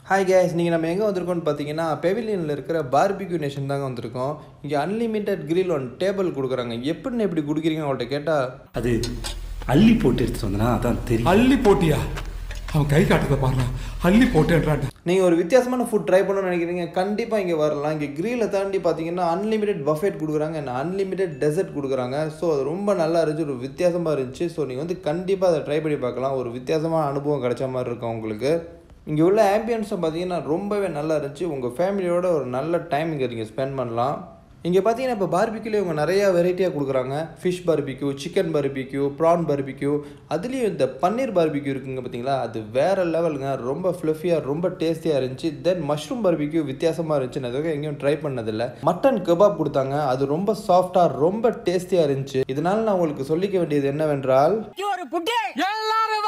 hi guys நீங்கள் நம்ம எங்கே வந்திருக்கோம்னு பார்த்தீங்கன்னா பெவிலியனில் இருக்கிற பார்பிக்யூ நேஷன் தாங்க வந்திருக்கோம் இங்கே அன்லிமிட்டெட் grill ஒன் டேபிள் கொடுக்குறாங்க எப்படின்னு எப்படி கொடுக்குறீங்க அவங்கள்ட்ட கேட்டால் அது அள்ளி போட்டு எடுத்துட்டு வந்தனா அதான் தெரியும் அள்ளி போட்டியா அவன் கை காட்டுறத பாருங்க அள்ளி போட்டேன்றான் நீங்கள் ஒரு வித்தியாசமான ஃபுட் ட்ரை பண்ணணும்னு நினைக்கிறீங்க கண்டிப்பாக இங்கே வரலாம் இங்கே கிரில்லை தாண்டி பார்த்தீங்கன்னா அன்லிமிட்டெட் பஃபெட் கொடுக்குறாங்க and அன்லிமிட்டெட் டெசர்ட் கொடுக்குறாங்க ஸோ அது ரொம்ப நல்லா இருந்துச்சு ஒரு வித்தியாசமாக இருந்துச்சு ஸோ நீங்கள் வந்து கண்டிப்பாக அதை ட்ரை பண்ணி பார்க்கலாம் ஒரு வித்தியாசமான அனுபவம் கிடைச்ச மாதிரி இருக்கும் உங்களுக்கு இங்கே உள்ள ஆம்பியன்ஸை பார்த்தீங்கன்னா ரொம்பவே நல்லா இருந்துச்சு உங்கள் ஃபேமிலியோட ஒரு நல்ல டைம் இங்கே நீங்கள் ஸ்பெண்ட் பண்ணலாம் இங்கே பார்த்தீங்கன்னா இப்போ பார்பிக்யூல இவங்க நிறையா வெரைட்டியாக கொடுக்குறாங்க fish barbecue chicken barbecue prawn barbecue அதுலேயும் இந்த பன்னீர் பார்பிக்யூ இருக்குங்க பார்த்தீங்களா அது வேற லெவலுங்க ரொம்ப ஃப்ளஃபியாக ரொம்ப டேஸ்டியாக இருந்துச்சு தென் மஷ்ரூம் பார்பிக்யூ வித்தியாசமாக இருந்துச்சு நான் இதுவரை எங்கேயும் ட்ரை பண்ணதில்லை மட்டன் கபாப் கொடுத்தாங்க அது ரொம்ப சாஃப்டாக ரொம்ப டேஸ்டியாக இருந்துச்சு இதனால நான் உங்களுக்கு சொல்லிக்க வேண்டியது என்னவென்றால் எல்லாரும்